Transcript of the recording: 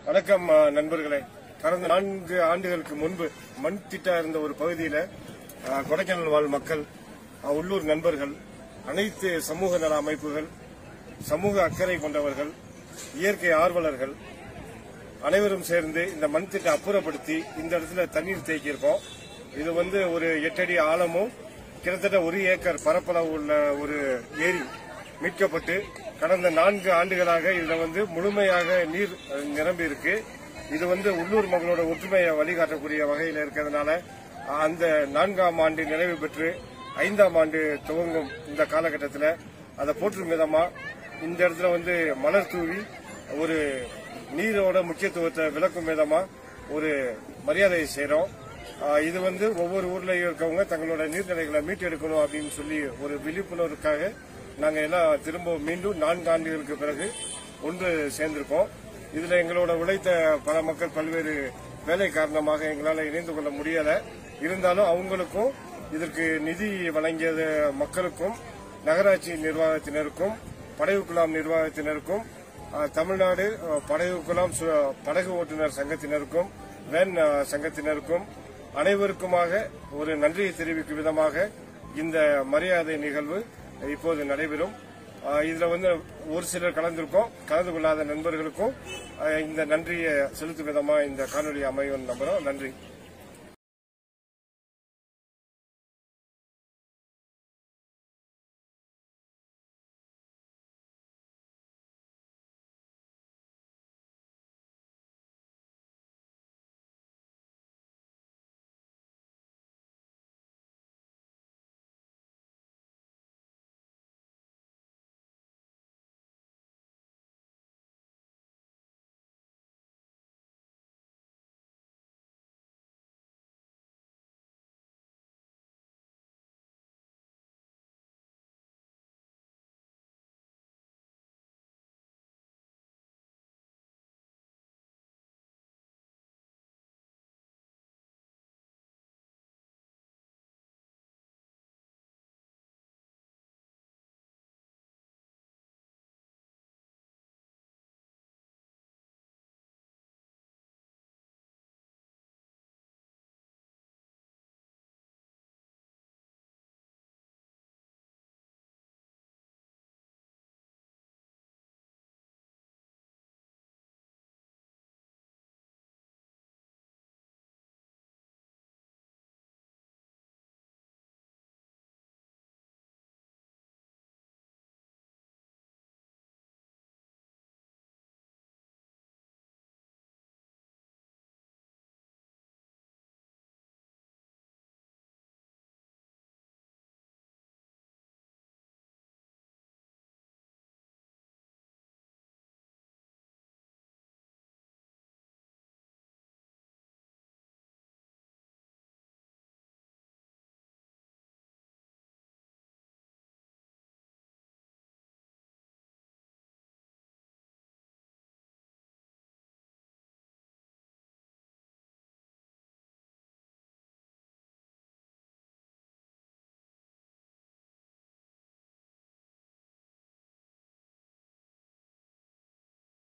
வணக்கம் அ, நண்பர்களே கடந்த நான்கு ஆண்டுகளுக்கு முன்பு மண் திட்டா இருந்த ஒரு பகுதியில அ, கொடைக்கானல் வாழ் மக்கள் அ, உள்ளூர் நண்பர்கள் அனைத்து சமூக நல அமைப்புகள் சமூக அக்கறை கொண்டவர்கள் இயற்கை ஆர்வலர்கள் அனைவரும் சேர்ந்து இந்த மண் திட்டை அப்புறப்படுத்தி இந்த இடத்துல தண்ணீர் தேக்கியிருக்கோம் இது வந்து ஒரு எட்டடி ஆழமும் கிட்டத்தட்ட ஒரு ஏக்கர் பரப்பளவு உள்ள ஒரு ஏரி மீட்கப்பட்டு கடந்த நான்கு ஆண்டுகளாக இதுல வந்து முழுமையாக நீர் அஹ், நிரம்பி இருக்கு இது வந்து உள்ளூர் மக்களோட ஒற்றுமையை வழிகாட்டக்கூடிய வகையில் இருக்கிறதுனால அஹ், அந்த நான்காம் ஆண்டு நிறைவு பெற்று ஐந்தாம் ஆண்டு துவங்கும் இந்த காலகட்டத்தில் அதை போற்றும் விதமா இந்த இடத்துல வந்து மலர் தூவி ஒரு நீரோட முக்கியத்துவத்தை விளக்கும் விதமா ஒரு மரியாதையை செய்றோம் ஆஹ் இது வந்து ஒவ்வொரு ஊர்ல இருக்கவங்க தங்களோட நீர்நிலைகளை மீட்டெடுக்கணும் அப்படின்னு சொல்லி ஒரு விழிப்புணர்வுக்காக நாங்க எல்லாம் திரும்ப மீண்டும் நான்கு ஆண்டுகளுக்கு பிறகு ஒன்று சேர்ந்திருக்கோம் இதுல எங்களோட உழைத்த பல மக்கள் பல்வேறு வேலை காரணமாக எங்களால இணைந்து கொள்ள முடியல இருந்தாலும் அவங்களுக்கும் இதற்கு நிதி வழங்கிய மக்களுக்கும் நகராட்சி நிர்வாகத்தினருக்கும் படகு குழாம் நிர்வாகத்தினருக்கும் அஹ், தமிழ்நாடு அஹ், படகு குழாம் சு- படகு ஓட்டுநர் சங்கத்தினருக்கும் வேன் அஹ், சங்கத்தினருக்கும் அனைவருக்குமாக ஒரு நன்றியை தெரிவிக்கும் விதமாக இந்த மரியாதை நிகழ்வு இப்போது நடைபெறும் அஹ், இதுல வந்து ஒரு சிலர் கலந்திருக்கோம் கலந்து கொள்ளாத நண்பர்களுக்கும் அஹ், இந்த நன்றியை செலுத்தும் விதமா இந்த காணொலி அமையும் நம்புறோம் நன்றி